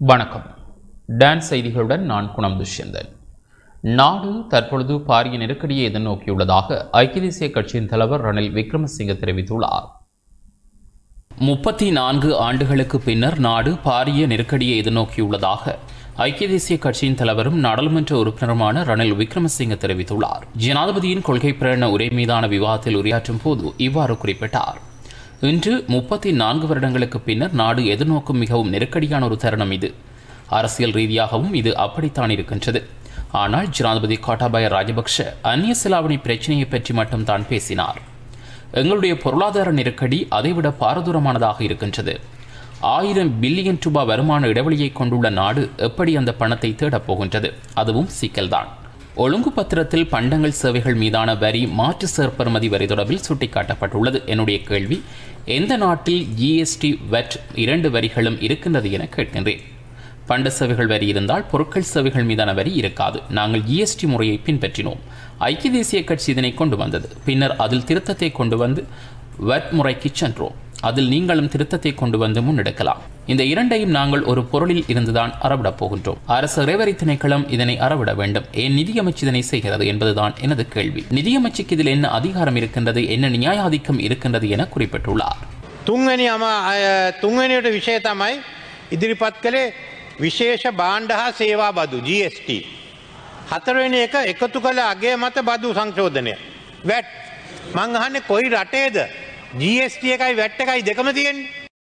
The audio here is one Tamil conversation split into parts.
வணக்கம் டான்ஸ் செய்திகளுடன் நான் குணம் துஷ்யந்தன் நாடு தற்பொழுது பாரிய நெருக்கடியை எதிர்நோக்கியுள்ளதாக ஐக்கிய தேசிய கட்சியின் தலைவர் ரணில் விக்ரமசிங்க தெரிவித்துள்ளார் முப்பத்தி நான்கு ஆண்டுகளுக்கு பின்னர் நாடு பாரிய நெருக்கடியை எதிர்நோக்கியுள்ளதாக ஐக்கிய தேசிய கட்சியின் தலைவரும் நாடாளுமன்ற உறுப்பினருமான ரணில் விக்ரமசிங்க தெரிவித்துள்ளார் ஜனாதிபதியின் கொள்கை பிரகடன உரை மீதான விவாதத்தில் உரையாற்றும் போது இவ்வாறு குறிப்பிட்டார் இன்று முப்பத்தி நான்கு வருடங்களுக்கு பின்னர் நாடு எதிர்நோக்கும் மிகவும் நெருக்கடியான ஒரு தருணம் இது அரசியல் ரீதியாகவும் இது அப்படித்தான் இருக்கின்றது ஆனால் ஜனாதிபதி கோட்டாபய ராஜபக்ஷ அந்நிய செலாவணி பிரச்சனையை பற்றி மட்டும் தான் பேசினார் எங்களுடைய பொருளாதார நெருக்கடி அதைவிட பாரதூரமானதாக இருக்கின்றது ஆயிரம் பில்லியன் ரூபாய் வருமான இடைவெளியை கொண்டுள்ள நாடு எப்படி அந்த பணத்தை தேடப் போகின்றது அதுவும் சிக்கல்தான் ஒழுங்கு பத்திரத்தில் பண்டங்கள் சேவைகள் மீதான வரி மாற்று சேர்ப்பெறுமதி வரி தொடர்பில் சுட்டிக்காட்டப்பட்டுள்ளது என்னுடைய கேள்வி எந்த நாட்டில் ஜிஎஸ்டி வெட் இரண்டு வரிகளும் இருக்கின்றது என கேட்கின்றேன் பண்ட சேவைகள் வரி இருந்தால் பொருட்கள் சேவைகள் மீதான வரி இருக்காது நாங்கள் ஜிஎஸ்டி முறையை பின்பற்றினோம் ஐக்கிய தேசிய கட்சி இதனை கொண்டு வந்தது பின்னர் அதில் திருத்தத்தை கொண்டு வந்து வட் முறைக்கு சென்றோம் அதில் நீங்களும் திருத்தத்தை கொண்டு வந்து முன்னெடுக்கலாம் இந்த இரண்டையும் நாங்கள் ஒரு பொருளில் இருந்துதான் அறவிடப் போகின்றோம் அரசு இறைவரி திணைக்களம் இதனை அறவிட வேண்டும் ஏன் நிதியமைச்சு இதனை செய்கிறது என்பதுதான் எனது கேள்வி நிதியமைச்சுக்கு இதில் என்ன அதிகாரம் இருக்கின்றது என்ன நியாயாதிக்கம் இருக்கின்றது என குறிப்பிட்டுள்ளார் තුන්වැනි අම අය- තුන්වැනියට විෂය තමයි ඉදිරිපත් කළේ විශේෂ බාණ්ඩ හා සේවා බදු GST. හතරවෙනි එක එකතු කළ අගේ මත බදු සංශෝධනය. වැට් මං අහන්නේ කොයි රටේද GST එකයි වැට් එකයි දෙකම තියෙන්.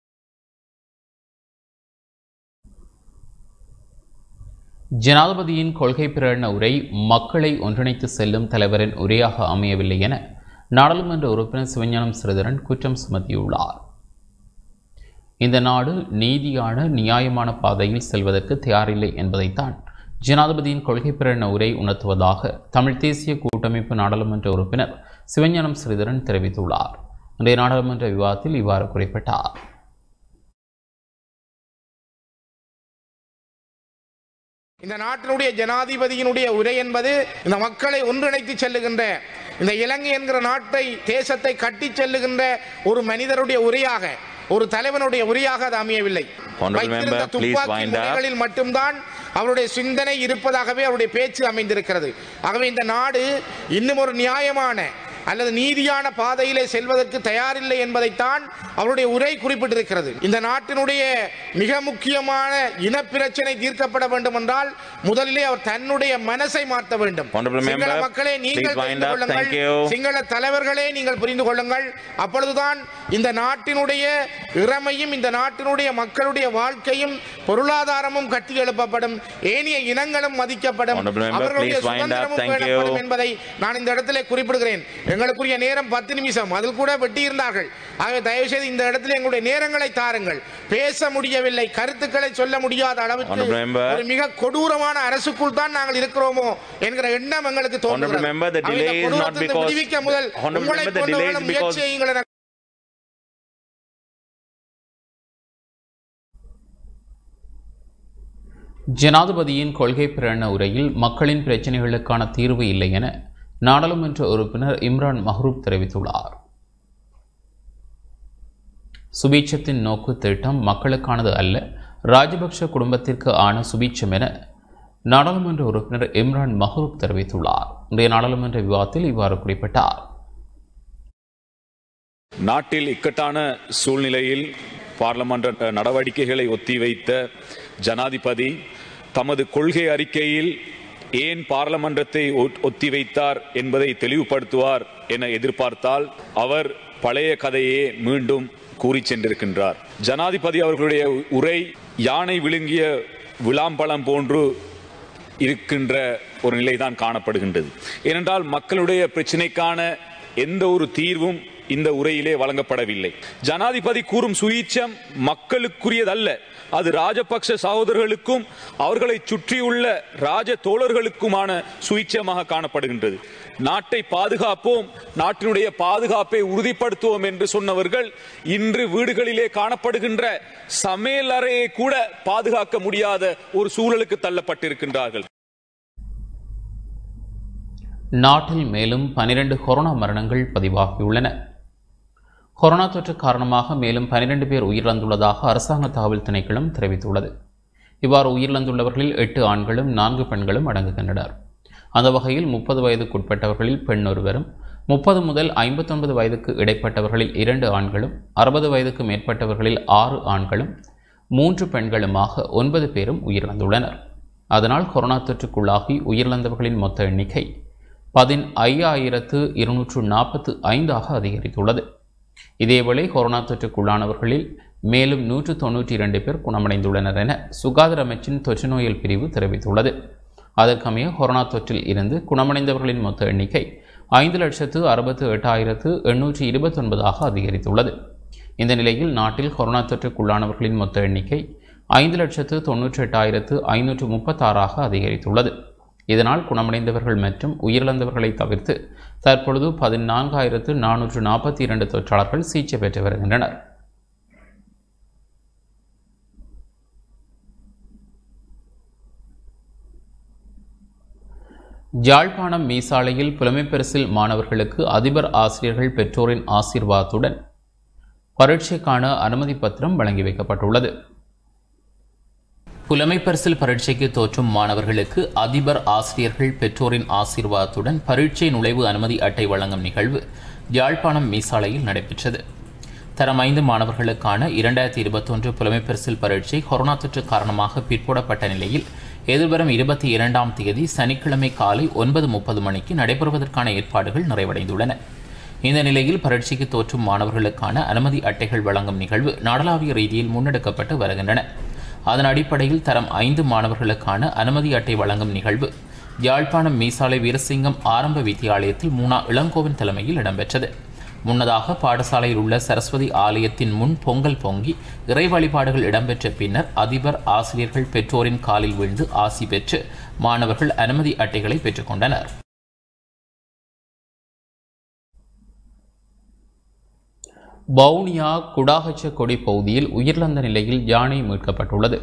ஜனாதிபதியின் கொள்கை பிரகடன உரை மக்களை ஒன்றிணைத்து செல்லும் தலைவரின் உரையாக அமையவில்லை என நாடாளுமன்ற உறுப்பினர் சிவஞானம் சிறிதரன் குற்றம் சுமத்தியுள்ளார் இந்த நாடு நீதியான நியாயமான பாதையில் செல்வதற்கு தயாரில்லை என்பதைத்தான் ஜனாதிபதியின் கொள்கை பிரகடன உரை உணர்த்துவதாக தமிழ் தேசிய கூட்டமைப்பு நாடாளுமன்ற உறுப்பினர் சிவஞானம் சிறிதரன் தெரிவித்துள்ளார் இன்றைய நாடாளுமன்ற விவாதத்தில் இவ்வாறு குறிப்பிட்டார் இந்த நாட்டினுடைய ஜனாதிபதியினுடைய உரை என்பது இந்த மக்களை ஒன்றிணைத்து செல்லுகின்ற இந்த இலங்கை என்கிற நாட்டை தேசத்தை கட்டி செல்லுகின்ற ஒரு மனிதருடைய உரையாக ஒரு தலைவனுடைய உரையாக அது அமையவில்லை Honorable வைத்திருந்த member, please துப்பாக்கி wind up. முனைகளில் மட்டும்தான் அவருடைய சிந்தனை இருப்பதாகவே அவருடைய பேச்சு அமைந்திருக்கிறது ஆகவே இந்த நாடு இன்னும் ஒரு நியாயமான அல்லது நீதியான பாதையிலே செல்வதற்கு தயாரில்லை என்பதைத்தான் அவருடைய உரை குறிப்பிட்டிருக்கிறது இந்த நாட்டினுடைய மிக முக்கியமான இனப்பிரச்சனை தீர்க்கப்பட வேண்டும் என்றால் முதலிலே அவர் தன்னுடைய மனசை மாற்ற வேண்டும் Honorable சிங்கள member, மக்களே நீங்கள் please wind புரிந்து up. கொள்ளுங்கள் Thank you. சிங்கள தலைவர்களே நீங்கள் புரிந்து கொள்ளுங்கள் அப்பொழுதுதான் இந்த நாட்டினுடைய இறமையும் இந்த நாட்டினுடைய மக்களுடைய வாழ்க்கையும் பொருளாதாரமும் கட்டி எழுப்பப்படும் ஏனைய இனங்களும் மதிக்கப்படும் Honorable member, அவர்களுடைய please wind up. சுதந்திரமும் Thank you. பேணப்படும் என்பதை நான் இந்த இடத்திலே குறிப்பிடுகிறேன் எங்களுக்குரிய நேரம் பத்து நிமிஷம் அதில் கூட வெட்டி இருந்தார்கள் ஆகவே தயவு செய்து இந்த இடத்துல எங்களுடைய நேரங்களை தாருங்கள் பேச முடியவில்லை கருத்துக்களை சொல்ல முடியாத அளவுக்கு Honorable member. ஒரு மிக கொடூரமான அரசுக்குள் தான் நாங்கள் இருக்கிறோமோ என்கிற எண்ணம் எங்களுக்கு Honorable member, the ஆகவே இந்த delay is not கொடூரத்திலிருந்து because- விடுவிக்க முதல் Honorable உங்களை member, the delay is போன்றவர்களும் because- முயற்சி செய்யுங்கள் என ஜனாதிபதியின் கொள்கை பிரகடன உரையில் மக்களின் பிரச்சினைகளுக்கான தீர்வு இல்லை என நாடாளுமன்ற உறுப்பினர் இம்ரான் மஹ்ரூப் தெரிவித்துள்ளார் சுபீட்சத்தின் நோக்கு திட்டம் மக்களுக்கானது அல்ல ராஜபக்ஷ குடும்பத்திற்கு ஆன சுபீட்சம் என நாடாளுமன்ற உறுப்பினர் இம்ரான் மஹ்ரூப் தெரிவித்துள்ளார் இன்றைய நாடாளுமன்ற விவாதத்தில் இவ்வாறு குறிப்பிட்டார் நாட்டில் இக்கட்டான சூழ்நிலையில் பார்லமன்ற நடவடிக்கைகளை ஒத்திவைத்த ஜனாதிபதி தமது கொள்கை அறிக்கையில் ஏன் பார்லமன்றத்தை ஒ- ஒத்திவைத்தார் என்பதை தெளிவுபடுத்துவார் என எதிர்பார்த்தால் அவர் பழைய கதையே மீண்டும் கூறிச் சென்றிருக்கின்றார் ஜனாதிபதி அவர்களுடைய உரை யானை விழுங்கிய விளாம்பழம் போன்று இருக்கின்ற ஒரு நிலைதான் காணப்படுகின்றது ஏனென்றால் மக்களுடைய பிரச்சினைக்கான எந்த ஒரு தீர்வும் இந்த உரையிலே வழங்கப்படவில்லை ஜனாதிபதி கூறும் சுயீச்சம் மக்களுக்குரியதல்ல அது ராஜபக்ஷ சகோதரர்களுக்கும் அவர்களை சுற்றியுள்ள ராஜ தோழர்களுக்குமான சுயீச்சமாக காணப்படுகின்றது நாட்டை பாதுகாப்போம் நாட்டினுடைய பாதுகாப்பை உறுதிப்படுத்துவோம் என்று சொன்னவர்கள் இன்று வீடுகளிலே காணப்படுகின்ற சமையல் அறையை கூட பாதுகாக்க முடியாத ஒரு சூழலுக்கு தள்ளப்பட்டிருக்கின்றார்கள் நாட்டில் மேலும் பனிரெண்டு கொரோனா மரணங்கள் பதிவாகியுள்ளன கொரோனா தொற்று காரணமாக மேலும் பனிரெண்டு பேர் உயிரிழந்துள்ளதாக அரசாங்க தகவல் திணைக்களம் தெரிவித்துள்ளது இவ்வாறு உயிரிழந்துள்ளவர்களில் எட்டு ஆண்களும் நான்கு பெண்களும் அடங்குகின்றனர் அந்த வகையில் முப்பது வயதுக்குட்பட்டவர்களில் பெண் ஒருவரும் முப்பது முதல் ஐம்பத்தொன்பது வயதுக்கு இடைப்பட்டவர்களில் இரண்டு ஆண்களும் அறுபது வயதுக்கு மேற்பட்டவர்களில் ஆறு ஆண்களும் மூன்று பெண்களுமாக ஒன்பது பேரும் உயிரிழந்துள்ளனர் அதனால் கொரோனா தொற்றுக்குள்ளாகி உயிரிழந்தவர்களின் மொத்த எண்ணிக்கை பதின் ஐயாயிரத்து இருநூற்று நாற்பத்து ஐந்தாக அதிகரித்துள்ளது இதேவேளை கொரோனா தொற்றுக்குள்ளானவர்களில் மேலும் நூற்று தொன்னூற்றி இரண்டு பேர் குணமடைந்துள்ளனர் என சுகாதார அமைச்சின் தொற்று நோயல் பிரிவு தெரிவித்துள்ளது அதற்கமைய கொரோனா தொற்றில் இருந்து குணமடைந்தவர்களின் மொத்த எண்ணிக்கை ஐந்து லட்சத்து அறுபத்து எட்டாயிரத்து எண்ணூற்றி இருபத்தொன்பதாக அதிகரித்துள்ளது இந்த நிலையில் நாட்டில் கொரோனா தொற்றுக்குள்ளானவர்களின் மொத்த எண்ணிக்கை ஐந்து லட்சத்து தொன்னூற்றி எட்டாயிரத்து ஐநூற்று முப்பத்தாறாக அதிகரித்துள்ளது இதனால் குணமடைந்தவர்கள் மற்றும் உயிரிழந்தவர்களை தவிர்த்து தற்பொழுது பதினான்காயிரத்து நானூற்று நாற்பத்தி இரண்டு தொற்றாளர்கள் சிகிச்சை பெற்று வருகின்றனர் யாழ்ப்பாணம் மீசாலையில் புலமைப்பரிசில் மாணவர்களுக்கு அதிபர் ஆசிரியர்கள் பெற்றோரின் ஆசீர்வாதத்துடன் பரீட்சைக்கான அனுமதி பத்திரம் வழங்கி வைக்கப்பட்டுள்ளது புலமைப்பரிசில் பரீட்சைக்கு தோற்றும் மாணவர்களுக்கு அதிபர் ஆசிரியர்கள் பெற்றோரின் ஆசீர்வாதத்துடன் பரீட்சை நுழைவு அனுமதி அட்டை வழங்கும் நிகழ்வு யாழ்ப்பாணம் மீசாலையில் நடைபெற்றது தரம் ஐந்து மாணவர்களுக்கான இரண்டாயிரத்தி இருபத்தொன்று புலமைப்பரிசில் பரீட்சை கொரோனா தொற்று காரணமாக பிற்போடப்பட்ட நிலையில் எதிர்வரும் இருபத்தி இரண்டாம் தேதி சனிக்கிழமை காலை ஒன்பது முப்பது மணிக்கு நடைபெறுவதற்கான ஏற்பாடுகள் நிறைவடைந்துள்ளன இந்த நிலையில் பரீட்சைக்கு தோற்றும் மாணவர்களுக்கான அனுமதி அட்டைகள் வழங்கும் நிகழ்வு நாடளாவிய ரீதியில் முன்னெடுக்கப்பட்டு வருகின்றன அதன் அடிப்படையில் தரம் ஐந்து மாணவர்களுக்கான அனுமதி அட்டை வழங்கும் நிகழ்வு யாழ்ப்பாணம் மீசாலை வீரசிங்கம் ஆரம்ப வித்தியாலயத்தில் மூனா இளங்கோவன் தலைமையில் இடம்பெற்றது முன்னதாக பாடசாலையில் உள்ள சரஸ்வதி ஆலயத்தின் முன் பொங்கல் பொங்கி இறை வழிபாடுகள் இடம்பெற்ற பின்னர் அதிபர் ஆசிரியர்கள் பெற்றோரின் காலில் விழுந்து ஆசி பெற்று மாணவர்கள் அனுமதி அட்டைகளை பெற்றுக்கொண்டனர் வவுனியா குடாகச்ச கொடி பகுதியில் உயிரிழந்த நிலையில் யானை மீட்கப்பட்டுள்ளது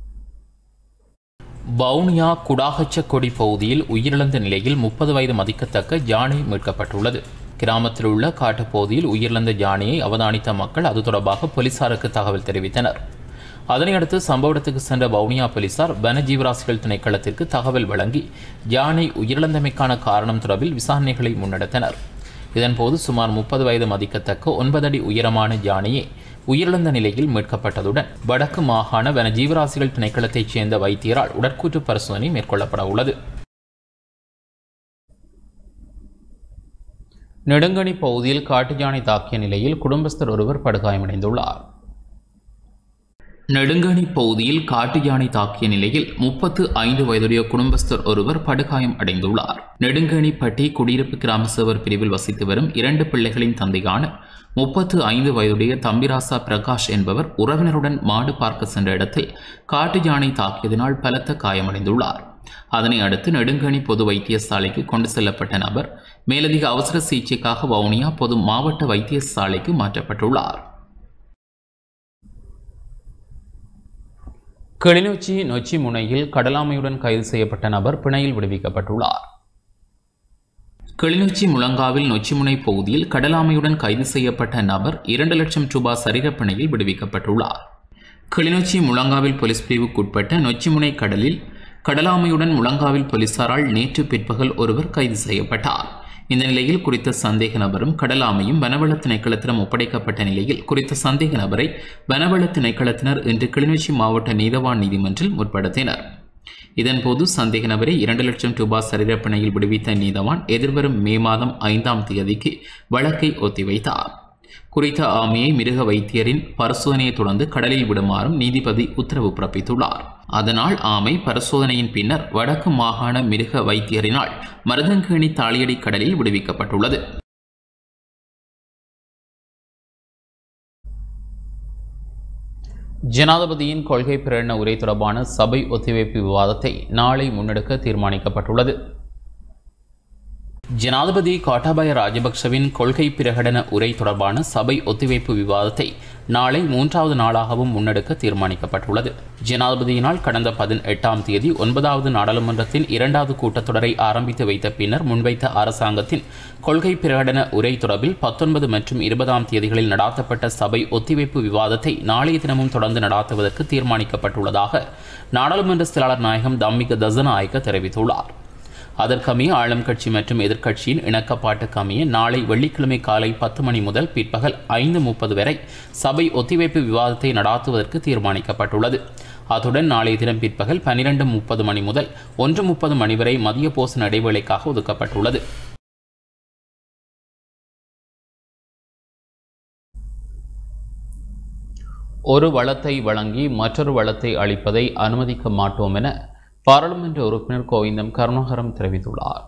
வவுனியா குடாகச்ச கொடி பகுதியில் உயிரிழந்த நிலையில் முப்பது வயது மதிக்கத்தக்க யானை மீட்கப்பட்டுள்ளது கிராமத்தில் உள்ள காட்டுப்பகுதியில் உயிரிழந்த யானையை அவதானித்த மக்கள் அது தொடர்பாக போலீசாருக்கு தகவல் தெரிவித்தனர் அதனையடுத்து சம்பவ இடத்துக்கு சென்ற வவுனியா போலீசார் வனஜீவராசிகள் திணைக்களத்திற்கு தகவல் வழங்கி யானை உயிரிழந்தமைக்கான காரணம் தொடர்பில் விசாரணைகளை முன்னெடுத்தனர் இதன்போது சுமார் முப்பது வயது மதிக்கத்தக்க ஒன்பது அடி உயரமான யானையை உயிரிழந்த நிலையில் மீட்கப்பட்டதுடன் வடக்கு மாகாண வன ஜீவராசிகள் திணைக்களத்தைச் சேர்ந்த வைத்தியரால் உடற்கூற்று பரிசோதனை மேற்கொள்ளப்பட உள்ளது நெடுங்கணி பகுதியில் காட்டு யானை தாக்கிய நிலையில் குடும்பஸ்தர் ஒருவர் படுகாயமடைந்துள்ளார் நெடுங்கணி பகுதியில் காட்டு யானை தாக்கிய நிலையில் முப்பத்து ஐந்து வயதுடைய குடும்பஸ்தர் ஒருவர் படுகாயம் அடைந்துள்ளார் நெடுங்கணிப்பட்டி குடியிருப்பு கிராம சேவர் பிரிவில் வசித்து வரும் இரண்டு பிள்ளைகளின் தந்தையான முப்பத்து ஐந்து வயதுடைய தம்பிராசா பிரகாஷ் என்பவர் உறவினருடன் மாடு பார்க்க சென்ற இடத்தில் காட்டு யானை தாக்கியதினால் பலத்த காயமடைந்துள்ளார் அதனை அடுத்து நெடுங்கணி பொது வைத்தியசாலைக்கு கொண்டு செல்லப்பட்ட நபர் மேலதிக அவசர சிகிச்சைக்காக வவுனியா பொது மாவட்ட வைத்தியசாலைக்கு மாற்றப்பட்டுள்ளார் கிளிநொச்சி நொச்சி முனையில் கடலாமையுடன் கைது செய்யப்பட்ட நபர் பிணையில் விடுவிக்கப்பட்டுள்ளார் கிளிநொச்சி முழங்காவில் நொச்சிமுனை பகுதியில் கடலாமையுடன் கைது செய்யப்பட்ட நபர் இரண்டு லட்சம் ரூபாய் சரீரப்பிணையில் விடுவிக்கப்பட்டுள்ளார் கிளிநொச்சி முழங்காவில் போலீஸ் பிரிவுக்குட்பட்ட நொச்சிமுனை கடலில் கடலாமையுடன் முழங்காவில் போலீசாரால் நேற்று பிற்பகல் ஒருவர் கைது செய்யப்பட்டார் இந்த நிலையில் குறித்த சந்தேக நபரும் கடலாமையும் வனவள திணைக்களத்திடம் ஒப்படைக்கப்பட்ட நிலையில் குறித்த சந்தேக நபரை வனவள திணைக்களத்தினர் இன்று கிளிநொச்சி மாவட்ட நீதவான் நீதிமன்றில் முற்படுத்தினர் இதன்போது சந்தேக நபரை இரண்டு லட்சம் ரூபாய் சரீரப்பிணையில் விடுவித்த நீதவான் எதிர்வரும் மே மாதம் ஐந்தாம் தேதிக்கு வழக்கை ஒத்திவைத்தார் குறித்த ஆமையை மிருக வைத்தியரின் பரிசோதனையை தொடர்ந்து கடலில் விடுமாறும் நீதிபதி உத்தரவு பிறப்பித்துள்ளார் அதனால் ஆமை பரிசோதனையின் பின்னர் வடக்கு மாகாண மிருக வைத்தியரினால் மருதங்கேணி தாளியடி கடலில் விடுவிக்கப்பட்டுள்ளது ஜனாதிபதியின் கொள்கை பிரகடன உரை தொடர்பான சபை ஒத்திவைப்பு விவாதத்தை நாளை முன்னெடுக்க தீர்மானிக்கப்பட்டுள்ளது ஜனாதிபதி கோட்டாபய ராஜபக்சவின் கொள்கை பிரகடன உரை தொடர்பான சபை ஒத்திவைப்பு விவாதத்தை நாளை மூன்றாவது நாளாகவும் முன்னெடுக்க தீர்மானிக்கப்பட்டுள்ளது ஜனாதிபதியினால் கடந்த பதினெட்டாம் தேதி ஒன்பதாவது நாடாளுமன்றத்தின் இரண்டாவது கூட்டத்தொடரை ஆரம்பித்து வைத்த பின்னர் முன்வைத்த அரசாங்கத்தின் கொள்கை பிரகடன உரை தொடர்பில் பத்தொன்பது மற்றும் இருபதாம் தேதிகளில் நடாத்தப்பட்ட சபை ஒத்திவைப்பு விவாதத்தை நாளைய தினமும் தொடர்ந்து நடாத்துவதற்கு தீர்மானிக்கப்பட்டுள்ளதாக நாடாளுமன்ற செயலாளர் நாயகம் தம்மிக தசநாயக்க தெரிவித்துள்ளார் அதற்கமைய ஆளும் கட்சி மற்றும் எதிர்க்கட்சியின் இணக்கப்பாட்டுக்கமைய நாளை வெள்ளிக்கிழமை காலை பத்து மணி முதல் பிற்பகல் ஐந்து முப்பது வரை சபை ஒத்திவைப்பு விவாதத்தை நடாத்துவதற்கு தீர்மானிக்கப்பட்டுள்ளது அத்துடன் நாளைய தினம் பிற்பகல் பனிரெண்டு முப்பது மணி முதல் ஒன்று முப்பது மணி வரை மதிய போசன இடைவேளைக்காக ஒதுக்கப்பட்டுள்ளது ஒரு வளத்தை வழங்கி மற்றொரு வளத்தை அளிப்பதை அனுமதிக்க மாட்டோம் என பாராளுமன்ற உறுப்பினர் கோவிந்தம் கருணாகரம் தெரிவித்துள்ளார்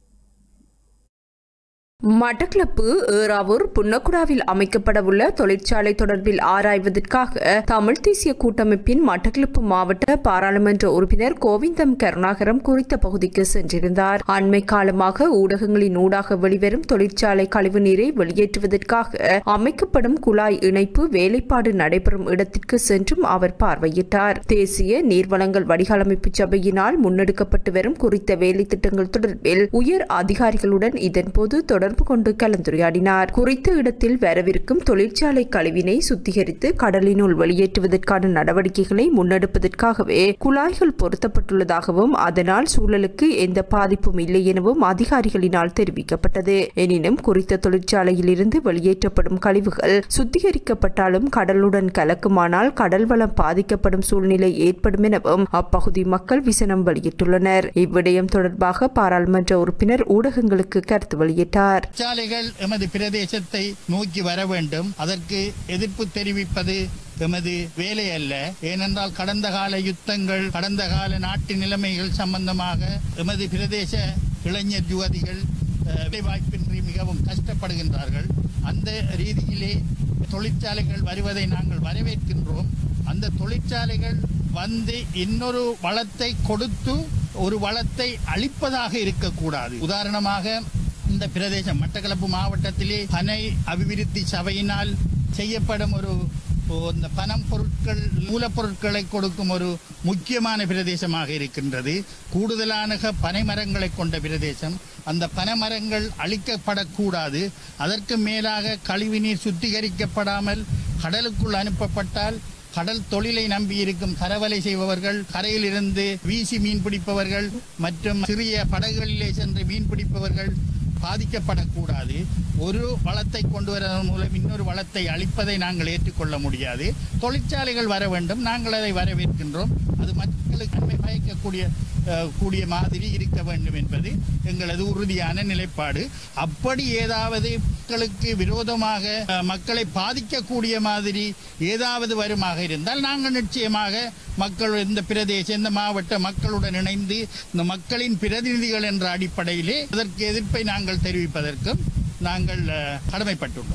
மட்டக்களப்பு ஏறாவூர் புன்னக்குடாவில் அமைக்கப்படவுள்ள தொழிற்சாலை தொடர்பில் ஆராய்வதற்காக தமிழ் தேசிய கூட்டமைப்பின் மட்டக்களப்பு மாவட்ட பாராளுமன்ற உறுப்பினர் கோவிந்தம் கருணாகரம் குறித்த பகுதிக்கு சென்றிருந்தார் அண்மை காலமாக ஊடகங்களின் ஊடாக வெளிவரும் தொழிற்சாலை கழிவு நீரை வெளியேற்றுவதற்காக அமைக்கப்படும் குழாய் இணைப்பு வேலைப்பாடு நடைபெறும் இடத்திற்கு சென்றும் அவர் பார்வையிட்டார் தேசிய நீர்வளங்கள் வடிகாலமைப்பு சபையினால் முன்னெடுக்கப்பட்டு வரும் குறித்த வேலை திட்டங்கள் தொடர்பில் உயர் அதிகாரிகளுடன் இதன்போது தொடர் தொடர்பு கொண்டு கலந்துரையாடினார் குறித்த இடத்தில் வரவிருக்கும் தொழிற்சாலை கழிவினை சுத்திகரித்து கடலினுள் வெளியேற்றுவதற்கான நடவடிக்கைகளை முன்னெடுப்பதற்காகவே குழாய்கள் பொருத்தப்பட்டுள்ளதாகவும் அதனால் சூழலுக்கு எந்த பாதிப்பும் இல்லை எனவும் அதிகாரிகளினால் தெரிவிக்கப்பட்டது எனினும் குறித்த தொழிற்சாலையில் இருந்து வெளியேற்றப்படும் கழிவுகள் சுத்திகரிக்கப்பட்டாலும் கடலுடன் கலக்குமானால் கடல் வளம் பாதிக்கப்படும் சூழ்நிலை ஏற்படும் எனவும் அப்பகுதி மக்கள் விசனம் வெளியிட்டுள்ளனர் இவ்விடயம் தொடர்பாக பாராளுமன்ற உறுப்பினர் ஊடகங்களுக்கு கருத்து வெளியிட்டார் சாலைகள் எமது பிரதேசத்தை நோக்கி வர வேண்டும் அதற்கு எதிர்ப்பு தெரிவிப்பது எமது வேலை அல்ல ஏனென்றால் கடந்த கால யுத்தங்கள் கடந்த கால நாட்டு நிலைமைகள் சம்பந்தமாக எமது பிரதேச இளைஞர் யுவதிகள் வாய்ப்பின்றி மிகவும் கஷ்டப்படுகின்றார்கள் அந்த ரீதியிலே தொழிற்சாலைகள் வருவதை நாங்கள் வரவேற்கின்றோம் அந்த தொழிற்சாலைகள் வந்து இன்னொரு வளத்தை கொடுத்து ஒரு வளத்தை அளிப்பதாக இருக்கக்கூடாது உதாரணமாக இந்த பிரதேசம் மட்டக்களப்பு மாவட்டத்திலே பனை அபிவிருத்தி சபையினால் செய்யப்படும் ஒரு இந்த பணம் பொருட்கள் மூலப்பொருட்களை கொடுக்கும் ஒரு முக்கியமான பிரதேசமாக இருக்கின்றது கூடுதலான பனை மரங்களை கொண்ட பிரதேசம் அந்த பனைமரங்கள் அழிக்கப்படக்கூடாது அதற்கு மேலாக கழிவுநீர் சுத்திகரிக்கப்படாமல் கடலுக்குள் அனுப்பப்பட்டால் கடல் தொழிலை நம்பி இருக்கும் கரவலை செய்பவர்கள் கரையிலிருந்து வீசி மீன் பிடிப்பவர்கள் மற்றும் சிறிய படகுகளிலே சென்று மீன் பிடிப்பவர்கள் பாதிக்கப்படக்கூடாது ஒரு வளத்தை கொண்டு வருவதன் மூலம் இன்னொரு வளத்தை அளிப்பதை நாங்கள் ஏற்றுக்கொள்ள முடியாது தொழிற்சாலைகள் வர வேண்டும் நாங்கள் அதை வரவேற்கின்றோம் அது மக்களுக்கு நன்மை பயக்கக்கூடிய கூடிய மாதிரி இருக்க வேண்டும் என்பது எங்களது உறுதியான நிலைப்பாடு அப்படி ஏதாவது மக்களுக்கு விரோதமாக மக்களை பாதிக்கக்கூடிய மாதிரி ஏதாவது வருமாக இருந்தால் நாங்கள் நிச்சயமாக மக்கள் இந்த பிரதேச இந்த மாவட்ட மக்களுடன் இணைந்து இந்த மக்களின் பிரதிநிதிகள் என்ற அடிப்படையிலே அதற்கு எதிர்ப்பை நாங்கள் தெரிவிப்பதற்கும் நாங்கள் கடமைப்பட்டுள்ளோம்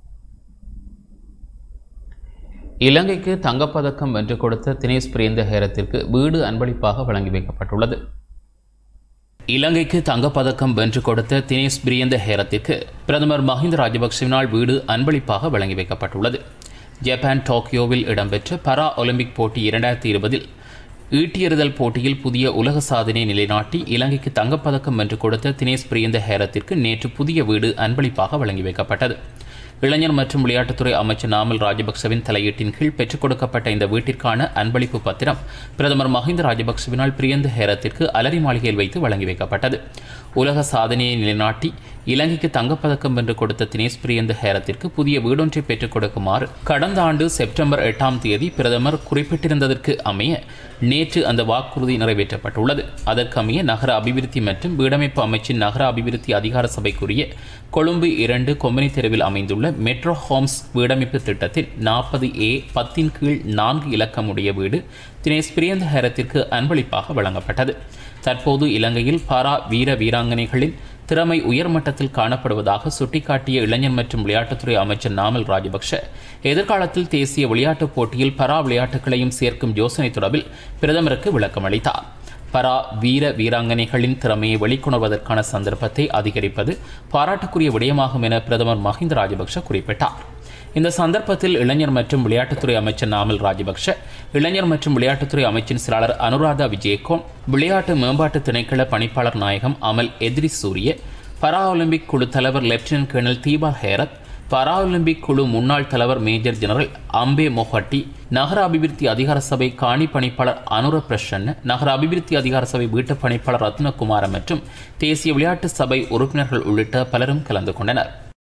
இலங்கைக்கு தங்கப்பதக்கம் வென்று கொடுத்த தினேஷ் பிரியந்த ஹேரத்திற்கு வீடு அன்பளிப்பாக வழங்கி வைக்கப்பட்டுள்ளது இலங்கைக்கு தங்கப்பதக்கம் வென்று கொடுத்த தினேஷ் பிரியந்த ஹேரத்திற்கு பிரதமர் மஹிந்த ராஜபக்சவினால் வீடு அன்பளிப்பாக வழங்கி வைக்கப்பட்டுள்ளது ஜப்பான் டோக்கியோவில் இடம்பெற்ற பரா ஒலிம்பிக் போட்டி இரண்டாயிரத்தி இருபதில் ஈட்டியெறிதல் போட்டியில் புதிய உலக சாதனை நிலைநாட்டி இலங்கைக்கு தங்கப்பதக்கம் வென்று கொடுத்த தினேஷ் பிரியந்த ஹேரத்திற்கு நேற்று புதிய வீடு அன்பளிப்பாக வழங்கி வைக்கப்பட்டது இளைஞர் மற்றும் விளையாட்டுத்துறை அமைச்சர் நாமல் ராஜபக்சவின் தலையீட்டின் கீழ் பெற்றுக் கொடுக்கப்பட்ட இந்த வீட்டிற்கான அன்பளிப்பு பத்திரம் பிரதமர் மஹிந்த ராஜபக்சவினால் பிரியந்த ஹேரத்திற்கு அலரி மாளிகையில் வைத்து வழங்கி வைக்கப்பட்டது உலக சாதனையை நிலைநாட்டி இலங்கைக்கு தங்கப்பதக்கம் வென்று கொடுத்த தினேஷ் பிரியந்த ஹேரத்திற்கு புதிய வீடொன்றை பெற்றுக் கொடுக்குமாறு கடந்த ஆண்டு செப்டம்பர் எட்டாம் தேதி பிரதமர் குறிப்பிட்டிருந்ததற்கு அமைய நேற்று அந்த வாக்குறுதி நிறைவேற்றப்பட்டுள்ளது அதற்கமைய நகர அபிவிருத்தி மற்றும் வீடமைப்பு அமைச்சின் நகர அபிவிருத்தி அதிகார சபைக்குரிய கொழும்பு இரண்டு கொம்பனி தெருவில் அமைந்துள்ள மெட்ரோ ஹோம்ஸ் வீடமைப்பு திட்டத்தில் நாற்பது ஏ பத்தின் கீழ் நான்கு இலக்கமுடைய வீடு தினேஷ் பிரியந்த ஹேரத்திற்கு அன்பளிப்பாக வழங்கப்பட்டது தற்போது இலங்கையில் பாரா வீர வீராங்கனைகளின் திறமை உயர்மட்டத்தில் காணப்படுவதாக சுட்டிக்காட்டிய இளைஞர் மற்றும் விளையாட்டுத்துறை அமைச்சர் நாமல் ராஜபக்ஷ எதிர்காலத்தில் தேசிய விளையாட்டுப் போட்டியில் பரா விளையாட்டுகளையும் சேர்க்கும் யோசனை தொடர்பில் பிரதமருக்கு விளக்கம் அளித்தார் பரா வீர வீராங்கனைகளின் திறமையை வெளிக்கொணர்வதற்கான சந்தர்ப்பத்தை அதிகரிப்பது பாராட்டுக்குரிய விடயமாகும் என பிரதமர் மஹிந்த ராஜபக்ஷ குறிப்பிட்டார் இந்த சந்தர்ப்பத்தில் இளைஞர் மற்றும் விளையாட்டுத்துறை அமைச்சர் நாமல் ராஜபக்ஷ இளைஞர் மற்றும் விளையாட்டுத்துறை அமைச்சின் செயலாளர் அனுராதா விஜயகோன் விளையாட்டு மேம்பாட்டு திணைக்கள பணிப்பாளர் நாயகம் அமல் எதிரி சூரிய பரா ஒலிம்பிக் குழு தலைவர் லெப்டினன்ட் கர்னல் தீபா ஹேரத் பரா ஒலிம்பிக் குழு முன்னாள் தலைவர் மேஜர் ஜெனரல் அம்பே மொஹட்டி நகர அபிவிருத்தி அதிகார சபை காணி பணிப்பாளர் அனுர பிரசன்ன நகர அபிவிருத்தி அதிகார சபை வீட்டு பணிப்பாளர் ரத்னகுமார மற்றும் தேசிய விளையாட்டு சபை உறுப்பினர்கள் உள்ளிட்ட பலரும் கலந்து கொண்டனர்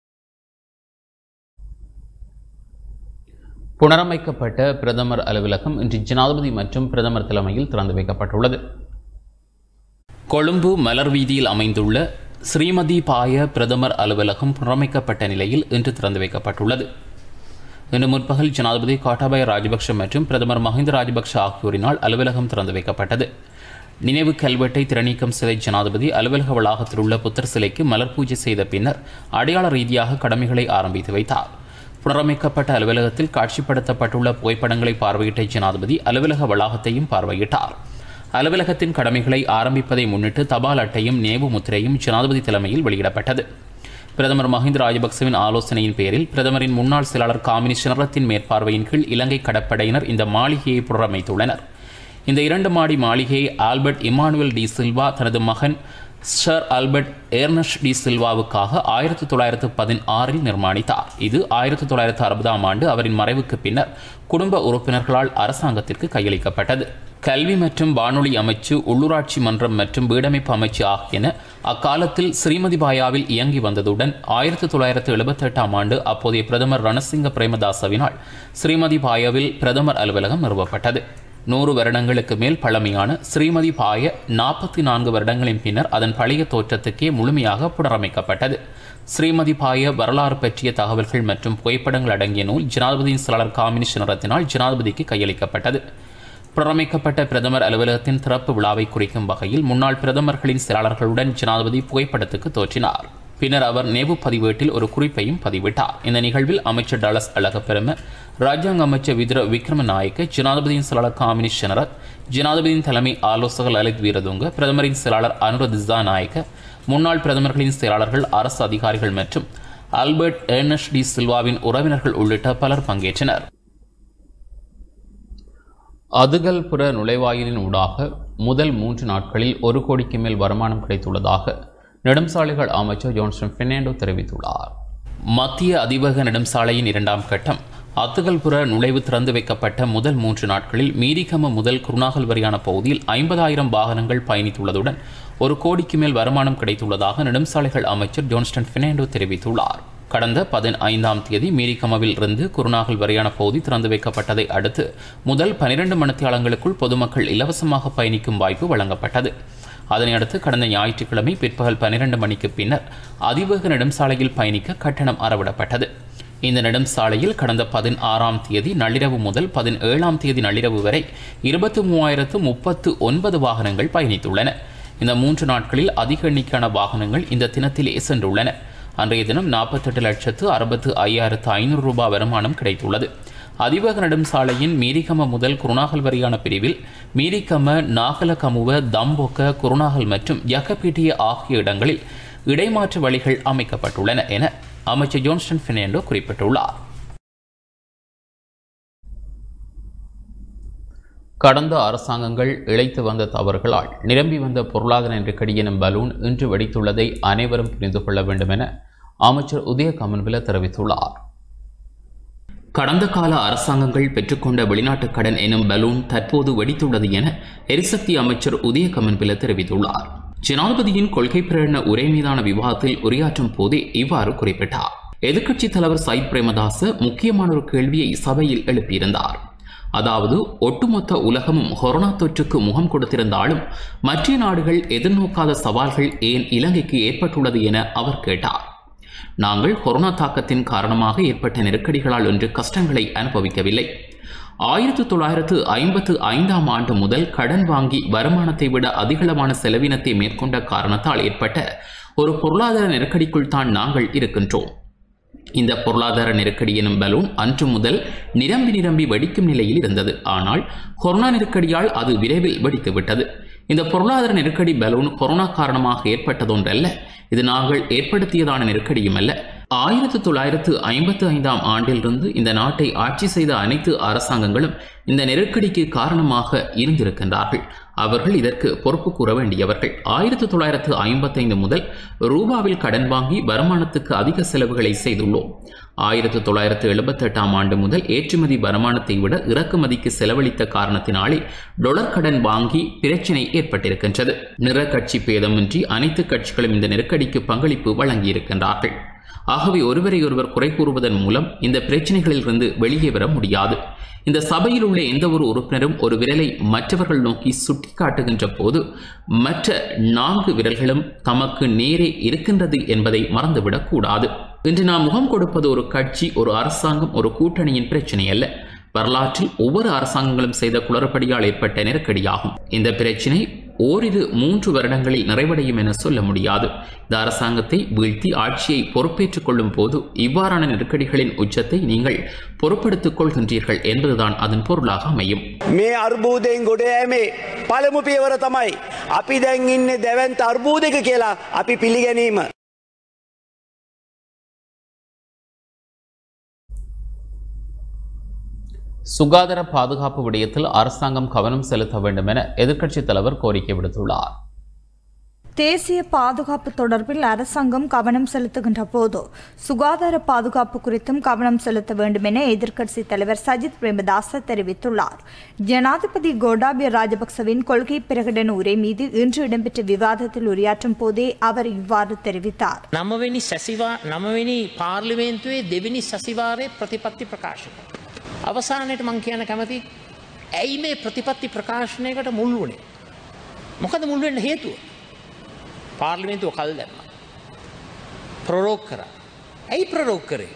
புனரமைக்கப்பட்ட பிரதமர் அலுவலகம் இன்று ஜனாதிபதி மற்றும் பிரதமர் தலைமையில் திறந்து வைக்கப்பட்டுள்ளது கொழும்பு மலர் வீதியில் அமைந்துள்ள ஸ்ரீமதி பாய பிரதமர் அலுவலகம் புனரமைக்கப்பட்ட நிலையில் இன்று திறந்து வைக்கப்பட்டுள்ளது இன்று முற்பகல் ஜனாதிபதி கோட்டாபய ராஜபக்ஷ மற்றும் பிரதமர் மஹிந்த ராஜபக்ஷ ஆகியோரினால் அலுவலகம் திறந்து வைக்கப்பட்டது நினைவு கல்வெட்டை திறநீக்கம் செய்த ஜனாதிபதி அலுவலக வளாகத்தில் உள்ள புத்தர் சிலைக்கு மலர் பூஜை செய்த பின்னர் அடையாள ரீதியாக கடமைகளை ஆரம்பித்து வைத்தார் புனரமைக்கப்பட்ட அலுவலகத்தில் காட்சிப்படுத்தப்பட்டுள்ள புகைப்படங்களை பார்வையிட்ட ஜனாதிபதி அலுவலக வளாகத்தையும் பார்வையிட்டார் அலுவலகத்தின் கடமைகளை ஆரம்பிப்பதை முன்னிட்டு தபால் அட்டையும் நினைவு முத்திரையும் ஜனாதிபதி தலைமையில் வெளியிடப்பட்டது பிரதமர் மஹிந்த ராஜபக்சவின் ஆலோசனையின் பேரில் பிரதமரின் முன்னாள் செயலாளர் காமினி சினரத்தின் மேற்பார்வையின் கீழ் இலங்கை கடற்படையினர் இந்த மாளிகையை புனரமைத்துள்ளனர் இந்த இரண்டு மாடி மாளிகையை ஆல்பர்ட் இமானுவேல் டி சில்வா தனது மகன் சர் ஆல்பர்ட் ஏர்னஷ் டி சில்வாவுக்காக ஆயிரத்தி தொள்ளாயிரத்து பதினாறில் நிர்மாணித்தார் இது ஆயிரத்தி தொள்ளாயிரத்து அறுபதாம் ஆண்டு அவரின் மறைவுக்கு பின்னர் குடும்ப உறுப்பினர்களால் அரசாங்கத்திற்கு கையளிக்கப்பட்டது கல்வி மற்றும் வானொலி அமைச்சு உள்ளூராட்சி மன்றம் மற்றும் வீடமைப்பு அமைச்சு ஆகியன அக்காலத்தில் ஸ்ரீமதி பாயாவில் இயங்கி வந்ததுடன் ஆயிரத்தி தொள்ளாயிரத்து எழுபத்தெட்டாம் ஆண்டு அப்போதைய பிரதமர் ரணசிங்க பிரேமதாசவினால் ஸ்ரீமதி பாயாவில் பிரதமர் அலுவலகம் நிறுவப்பட்டது நூறு வருடங்களுக்கு மேல் பழமையான ஸ்ரீமதி பாய நாற்பத்தி நான்கு வருடங்களின் பின்னர் அதன் பழைய தோற்றத்துக்கே முழுமையாக புனரமைக்கப்பட்டது ஸ்ரீமதி பாய வரலாறு பற்றிய தகவல்கள் மற்றும் புகைப்படங்கள் அடங்கிய நூல் ஜனாதிபதியின் செயலாளர் காமினி சினரத்தினால் ஜனாதிபதிக்கு கையளிக்கப்பட்டது புனரமைக்கப்பட்ட பிரதமர் அலுவலகத்தின் திறப்பு விழாவை குறிக்கும் வகையில் முன்னாள் பிரதமர்களின் செயலாளர்களுடன் ஜனாதிபதி புகைப்படத்துக்கு தோற்றினார் பின்னர் அவர் நேவு பதிவேட்டில் ஒரு குறிப்பையும் பதிவிட்டார் இந்த நிகழ்வில் அமைச்சர் டலஸ் அழகப்பெரும ராஜாங்க அமைச்சர் விதுர விக்ரமநாயக்க ஜனாதிபதியின் செயலாளர் காமினி ஷெனரத் ஜனாதிபதியின் தலைமை ஆலோசகர் லலித் வீரதுங்க பிரதமரின் செயலாளர் அனுர திஸ்தா நாயக்க முன்னாள் பிரதமர்களின் செயலாளர்கள் அரசு அதிகாரிகள் மற்றும் ஆல்பர்ட் ஏர்னஸ் டி சில்வாவின் உறவினர்கள் உள்ளிட்ட பலர் பங்கேற்றனர் அதுகல்புற நுழைவாயிலின் ஊடாக முதல் மூன்று நாட்களில் ஒரு கோடிக்கு மேல் வருமானம் கிடைத்துள்ளதாக நெடும்சாலைகள் அமைச்சர் ஜோன்சன் பெர்னாண்டோ தெரிவித்துள்ளார் மத்திய அதிவேக நெடும்சாலையின் இரண்டாம் கட்டம் அத்துகல்புற நுழைவு திறந்து வைக்கப்பட்ட முதல் மூன்று நாட்களில் மீரிகம முதல் குருநாகல் வரையான பகுதியில் ஐம்பதாயிரம் வாகனங்கள் பயணித்துள்ளதுடன் ஒரு கோடிக்கு மேல் வருமானம் கிடைத்துள்ளதாக நெடும்சாலைகள் அமைச்சர் ஜோன்ஸ்டன் பெர்னாண்டோ தெரிவித்துள்ளார் கடந்த பதினைந்தாம் தேதி மீரிகமவில் இருந்து குருநாகல் வரையான பகுதி திறந்து வைக்கப்பட்டதை அடுத்து முதல் பனிரெண்டு மணித்தியாலங்களுக்குள் பொதுமக்கள் இலவசமாக பயணிக்கும் வாய்ப்பு வழங்கப்பட்டது அதனையடுத்து கடந்த ஞாயிற்றுக்கிழமை பிற்பகல் பன்னிரண்டு மணிக்கு பின்னர் அதிவேக நெடும்சாலையில் பயணிக்க கட்டணம் அறவிடப்பட்டது இந்த நெடும்சாலையில் கடந்த பதினாறாம் தேதி நள்ளிரவு முதல் பதினேழாம் தேதி நள்ளிரவு வரை இருபத்தி மூவாயிரத்து முப்பத்து ஒன்பது வாகனங்கள் பயணித்துள்ளன இந்த மூன்று நாட்களில் அதிக எண்ணிக்கையான வாகனங்கள் இந்த தினத்திலே சென்றுள்ளன அன்றைய தினம் நாற்பத்தெட்டு லட்சத்து அறுபத்து ஐயாயிரத்து ஐநூறு ரூபாய் வருமானம் கிடைத்துள்ளது அதிவேக நெடும்சாலையின் மீரிகம முதல் குருநாகல் வரையான பிரிவில் மீரிகம நாகலகமுவ தம்போக்க குருநாகல் மற்றும் யக்கபீட்டிய ஆகிய இடங்களில் இடைமாற்று வழிகள் அமைக்கப்பட்டுள்ளன என அமைச்சர் ஜோன்ஸ்டன் பெர்னாண்டோ குறிப்பிட்டுள்ளார் கடந்த அரசாங்கங்கள் இழைத்து வந்த தவறுகளால் நிரம்பி வந்த பொருளாதார நெருக்கடி எனும் பலூன் இன்று வெடித்துள்ளதை அனைவரும் புரிந்து கொள்ள வேண்டும் என அமைச்சர் உதய கமன்பில தெரிவித்துள்ளார் கடந்த கால அரசாங்கங்கள் பெற்றுக்கொண்ட வெளிநாட்டு கடன் எனும் பலூன் தற்போது வெடித்துள்ளது என எரிசக்தி அமைச்சர் உதய கமன்பில தெரிவித்துள்ளார் ஜனாதிபதியின் கொள்கை பிரகடன உரை மீதான விவாதத்தில் உரையாற்றும் போதே இவ்வாறு குறிப்பிட்டார் எதிர்க்கட்சித் தலைவர் சயித் பிரேமதாச முக்கியமான ஒரு கேள்வியை சபையில் எழுப்பியிருந்தார் அதாவது ஒட்டுமொத்த உலகமும் கொரோனா தொற்றுக்கு முகம் கொடுத்திருந்தாலும் மற்ற நாடுகள் எதிர்நோக்காத சவால்கள் ஏன் இலங்கைக்கு ஏற்பட்டுள்ளது என அவர் கேட்டார் நாங்கள் கொரோனா தாக்கத்தின் காரணமாக ஏற்பட்ட நெருக்கடிகளால் ஒன்று கஷ்டங்களை அனுபவிக்கவில்லை ஆயிரத்து தொள்ளாயிரத்து ஐம்பத்து ஐந்தாம் ஆண்டு முதல் கடன் வாங்கி வருமானத்தை விட அதிகளவான செலவினத்தை மேற்கொண்ட காரணத்தால் ஏற்பட்ட ஒரு பொருளாதார நெருக்கடிக்குள் தான் நாங்கள் இருக்கின்றோம் இந்த பொருளாதார நெருக்கடி எனும் பலூன் அன்று முதல் நிரம்பி நிரம்பி வெடிக்கும் நிலையில் இருந்தது ஆனால் கொரோனா நெருக்கடியால் அது விரைவில் வெடித்துவிட்டது இந்த பொருளாதார நெருக்கடி பலூன் கொரோனா காரணமாக ஏற்பட்டதொன்றல்ல இது நாங்கள் ஏற்படுத்தியதான நெருக்கடியும் அல்ல ஆயிரத்து தொள்ளாயிரத்து ஐம்பத்து ஐந்தாம் ஆண்டிலிருந்து இந்த நாட்டை ஆட்சி செய்த அனைத்து அரசாங்கங்களும் இந்த நெருக்கடிக்கு காரணமாக இருந்திருக்கின்றார்கள் அவர்கள் இதற்கு பொறுப்பு கூற வேண்டியவர்கள் ஆயிரத்து தொள்ளாயிரத்து ஐம்பத்தைந்து முதல் ரூபாவில் கடன் வாங்கி வருமானத்துக்கு அதிக செலவுகளை செய்துள்ளோம் ஆயிரத்து தொள்ளாயிரத்து எழுபத்தெட்டாம் ஆண்டு முதல் ஏற்றுமதி வருமானத்தை விட இறக்குமதிக்கு செலவழித்த காரணத்தினாலே டொலர் கடன் வாங்கி பிரச்சினை ஏற்பட்டிருக்கின்றது நிற கட்சி பேதமின்றி அனைத்து கட்சிகளும் இந்த நெருக்கடிக்கு பங்களிப்பு வழங்கியிருக்கின்றார்கள் ஆகவே ஒருவரை ஒருவர் குறை கூறுவதன் மூலம் இந்த பிரச்சனைகளிலிருந்து வெளியே வர முடியாது இந்த சபையில் உள்ள எந்த ஒரு உறுப்பினரும் ஒரு விரலை மற்றவர்கள் நோக்கி சுட்டிக்காட்டுகின்ற போது மற்ற நான்கு விரல்களும் தமக்கு நேரே இருக்கின்றது என்பதை மறந்துவிடக் கூடாது இன்று நாம் முகம் கொடுப்பது ஒரு கட்சி ஒரு அரசாங்கம் ஒரு கூட்டணியின் பிரச்சனை அல்ல வரலாற்றில் ஒவ்வொரு அரசாங்கங்களும் செய்த குளறுபடியால் ஏற்பட்ட நெருக்கடியாகும் இந்த பிரச்சினை ஓரிரு மூன்று வருடங்களில் நிறைவடையும் என சொல்ல முடியாது இந்த அரசாங்கத்தை வீழ்த்தி ஆட்சியை பொறுப்பேற்றுக் கொள்ளும் போது இவ்வாறான நெருக்கடிகளின் உச்சத்தை நீங்கள் பொறுப்பெடுத்துக் கொள்கின்றீர்கள் என்பதுதான் அதன் பொருளாக அமையும் මේ අර්බූදයෙන් ගොඩ යෑමේ පළමු පියවර තමයි. අපි දැන් ඉන්න දැවන්ත අර්බූදක කියලා අපි පිළිගැනීම. சுகாதார பாதுகாப்பு விடயத்தில் அரசாங்கம் கவனம் செலுத்த வேண்டும் என எதிர்க்கட்சித் தலைவர் கோரிக்கை விடுத்துள்ளார் தேசிய பாதுகாப்பு தொடர்பில் அரசாங்கம் கவனம் செலுத்துகின்ற போது சுகாதார பாதுகாப்பு குறித்தும் கவனம் செலுத்த வேண்டும் என எதிர்க்கட்சி தலைவர் சஜித் பிரேமதாச தெரிவித்துள்ளார் ஜனாதிபதி கோடாபிய ராஜபக்சவின் கொள்கை பிரகடன உரை மீது இன்று இடம்பெற்ற விவாதத்தில் உரையாற்றும் போதே அவர் இவ்வாறு தெரிவித்தார் නමවෙනි සැසිවා නමවෙනි පාර්ලිමේන්තුවේ දෙවිනි සැසිවාරය ප්‍රතිපත්ති ප්‍රකාශක. අවසානයට මං කියන කැමති ඇයි මේ ප්‍රතිපත්ති ප්‍රකාශනයකට මුල් වුණේ. මොකද මුල්වෙන්න හේතුව. පාර්ලිමේන්තුව කල් දැම්ම. ප්‍රරෝක් කර. ඇයි ප්‍රරෝක් කරේ.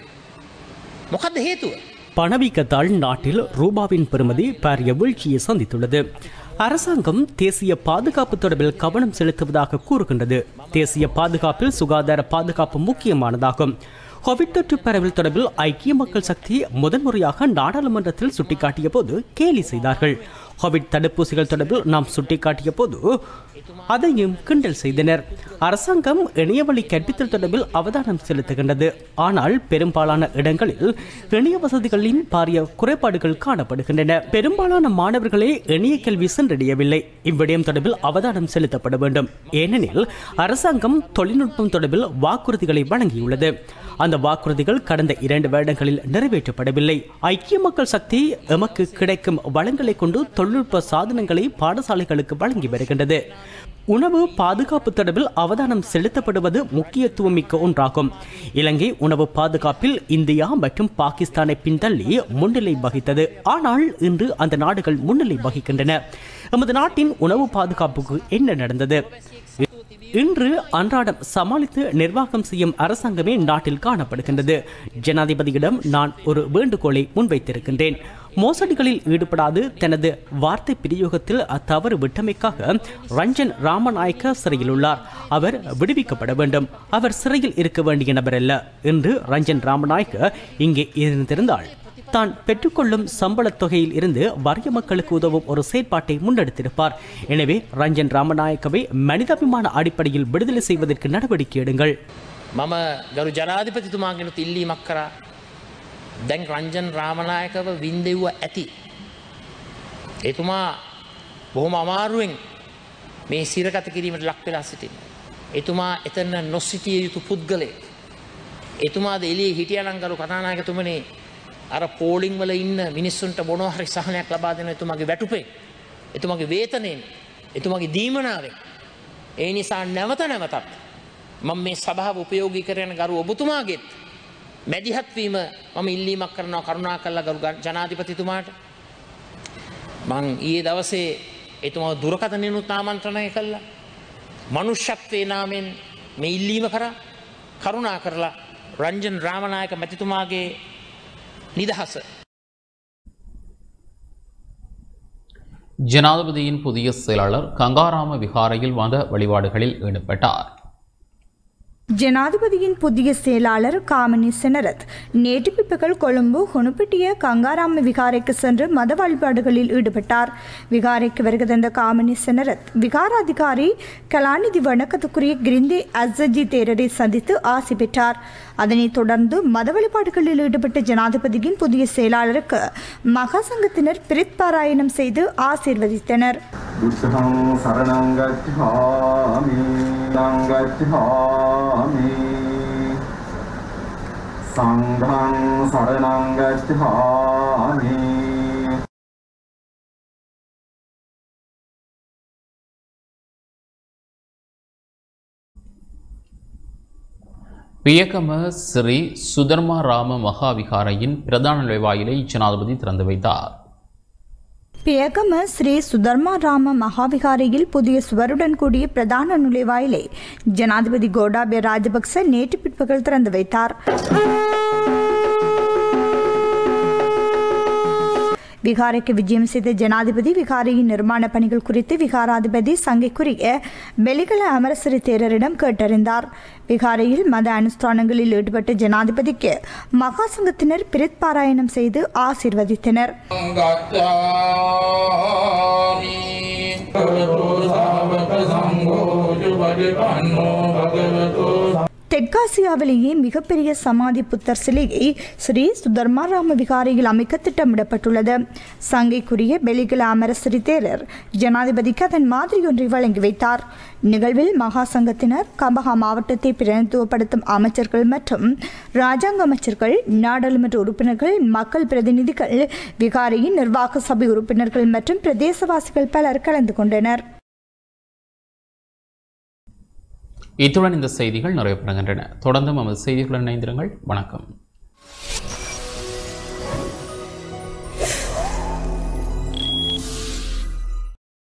මොකද හේතුව. பணவீக்கத்தால் நாட்டில் ரூபாவின் பெறுமதி பாரிய வீழ்ச்சியை சந்தித்துள்ளது அரசாங்கம் தேசிய பாதுகாப்பு தொடர்பில் கவனம் செலுத்துவதாக கூறுகின்றது தேசிய பாதுகாப்பில் சுகாதார பாதுகாப்பு முக்கியமானதாகும் கோவிட் தொற்று பரவல் தொடர்பில் ஐக்கிய மக்கள் சக்தி முதன்முறையாக நாடாளுமன்றத்தில் சுட்டிக்காட்டிய போது கேலி செய்தார்கள் கோவிட் தடுப்பூசிகள் தொடர்பில் நாம் சுட்டிக்காட்டிய போது அதையும் கிண்டல் செய்தனர் அரசாங்கம் இணையவழி கற்பித்தல் தொடர்பில் அவதானம் செலுத்துகின்றது ஆனால் பெரும்பாலான இடங்களில் இணைய வசதிகளின் பாரிய குறைபாடுகள் காணப்படுகின்றன பெரும்பாலான மாணவர்களே இணைய கல்வி சென்றடையவில்லை இவ்விடயம் தொடர்பில் அவதானம் செலுத்தப்பட வேண்டும் ஏனெனில் அரசாங்கம் தொழில்நுட்பம் தொடர்பில் வாக்குறுதிகளை வழங்கியுள்ளது அந்த வாக்குறுதிகள் கடந்த இரண்டு வருடங்களில் நிறைவேற்றப்படவில்லை ஐக்கிய மக்கள் சக்தி எமக்கு கிடைக்கும் வளங்களை கொண்டு தொழில்நுட்ப சாதனங்களை பாடசாலைகளுக்கு வழங்கி வருகின்றது உணவு பாதுகாப்பு தொடர்பில் அவதானம் செலுத்தப்படுவது முக்கியத்துவம் மிக்க ஒன்றாகும் இலங்கை உணவு பாதுகாப்பில் இந்தியா மற்றும் பாகிஸ்தானை பின்தள்ளி முன்னிலை வகித்தது ஆனால் இன்று அந்த நாடுகள் முன்னிலை வகிக்கின்றன எமது நாட்டின் உணவு பாதுகாப்புக்கு என்ன நடந்தது இன்று அன்றாடம் சமாளித்து நிர்வாகம் செய்யும் அரசாங்கமே நாட்டில் காணப்படுகின்றது ஜனாதிபதியிடம் நான் ஒரு வேண்டுகோளை முன்வைத்திருக்கின்றேன் மோசடிகளில் ஈடுபடாது தனது வார்த்தை பிரயோகத்தில் தவறு விட்டமைக்காக ரஞ்சன் ராமநாயக்க சிறையில் உள்ளார் அவர் விடுவிக்கப்பட வேண்டும் அவர் சிறையில் இருக்க வேண்டிய நபர் அல்ல என்று ரஞ்சன் ராமநாயக்க இங்கே இருந்திருந்தாள் தான் பெற்றுக்கொள்ளும் சம்பளத் தொகையில் இருந்து வறிய மக்களுக்கு உதவும் ஒரு செயற்பாட்டை முன்னெடுத்திருப்பார் எனவே ரஞ்சன் ராமநாயக்கவை மனிதாபிமான அடிப்படையில் விடுதலை செய்வதற்கு நடவடிக்கை எடுங்கள் මම ගරු ජනාධිපතිතුමාගෙනුත් ඉල්ලීමක් කරා දැන් රංජන් රාමනායකව වින්දෙව්ව ඇති. එතුමා බොහොම අමාරුවෙන් මේ සිරගත කිරීමට ලක් වෙලා සිටින්. එතුමා එතන්න නොස්සිටිය යුතු පුද්ගලේ. එතුමාද එලිය හිටියනංගරු කතානායකතුමනේ අර පෝලිං වල ඉන්න මිනිස්සුන්ට බොනොහරි සහනයක් ලබා දෙන එතුමගේ වැටුපේ. එතුමගේ වේතනයෙන් එතුමගේ දීමනාවෙන්. ඒ නිසා නැවත නැවතත් මම මේ සභාව උපයෝගී කරන ගරු ඔබතුමාගෙත් මැදිහත්වීම මම ඉල්ලීමක් කරනවා කරුණා කල්ලා ගරු ජනාධිපතිතුමාට මං ඊයේ දවසේ එතුමා දුරකථනයනුත් ආමන්ත්‍රණය කල්ලා මනුෂ්‍යත්වය නාමෙන් මේ ඉල්ලීම කර කරුණා කරලා රංජන් රාමනායක මැතිතුමාගේ නිදහස ஜனாதிபதியின் புதிய செயலாளர் கங்காராம விகாரையில் வந்த வழிபாடுகளில் ஈடுபட்டார் ஜனாதிபதியின் புதிய செயலாளர் காமினி செனரத் நேற்று பிற்பகல் கொழும்பு ஹொனுப்பட்டிய கங்காராம விகாரைக்கு சென்று மத வழிபாடுகளில் ஈடுபட்டார் விகாரைக்கு வருகை தந்த காமினி செனரத் விகாராதிகாரி கலாநிதி வணக்கத்துக்குரிய கிரிந்தே அஸ்ஸஜி தேரரை சந்தித்து ஆசி பெற்றார் அதனைத் தொடர்ந்து மத வழிபாடுகளில் ஈடுபட்ட ஜனாதிபதியின் புதிய செயலாளருக்கு மகாசங்கத்தினர் பிரித் பாராயணம் செய்து ஆசீர்வதித்தனர் බුද්ධං සරණං ගච්ඡාමි සං ගච්ඡාමි සංඝං සරණං ගච්ඡාමි வியக்கம ஸ்ரீ சுதர்மா ராம மகாவிகாரையின் பிரதான நுழைவாயிலை ஜனாதிபதி திறந்து வைத்தார் பியகம ஸ்ரீ சுதர்மா ராம மகாவிகாரையில் புதிய சுவருடன் கூடிய பிரதான நுழைவாயிலை ஜனாதிபதி கோடாபய ராஜபக்ச நேற்று பிற்பகல் திறந்து வைத்தார் விகாரைக்கு விஜயம் செய்த ஜனாதிபதி விகாரையின் நிர்மாண பணிகள் குறித்து விகாராதிபதி சங்கைக்குரிய பெலிகல அமரசிறி தேரரிடம் கேட்டறிந்தார் விகாரையில் மத அனுஷ்டானங்களில் ஈடுபட்ட ஜனாதிபதிக்கு மகாசங்கத்தினர் பிரித் பாராயணம் செய்து ஆசீர்வதித்தனர் தெற்காசியாவிலேயே மிகப்பெரிய சமாதி புத்தர் சிலையை ஸ்ரீ சுதர்மாராம விகாரையில் அமைக்க திட்டமிடப்பட்டுள்ளது சங்கைக்குரிய பெலிகல அமரசிறி தேரர் ஜனாதிபதிக்கு அதன் மாதிரி ஒன்றை வழங்கி வைத்தார் நிகழ்வில் மகா சங்கத்தினர் கம்பஹா மாவட்டத்தை பிரதிநிதித்துவப்படுத்தும் அமைச்சர்கள் மற்றும் ராஜாங்க அமைச்சர்கள் நாடாளுமன்ற உறுப்பினர்கள் மக்கள் பிரதிநிதிகள் விகாரையின் நிர்வாக சபை உறுப்பினர்கள் மற்றும் பிரதேசவாசிகள் பலர் கலந்து கொண்டனர் இத்துடன் இந்த செய்திகள் நிறைவு பெறுகின்றன தொடர்ந்து நமது செய்திகளுடன் இணைந்திருங்கள் வணக்கம்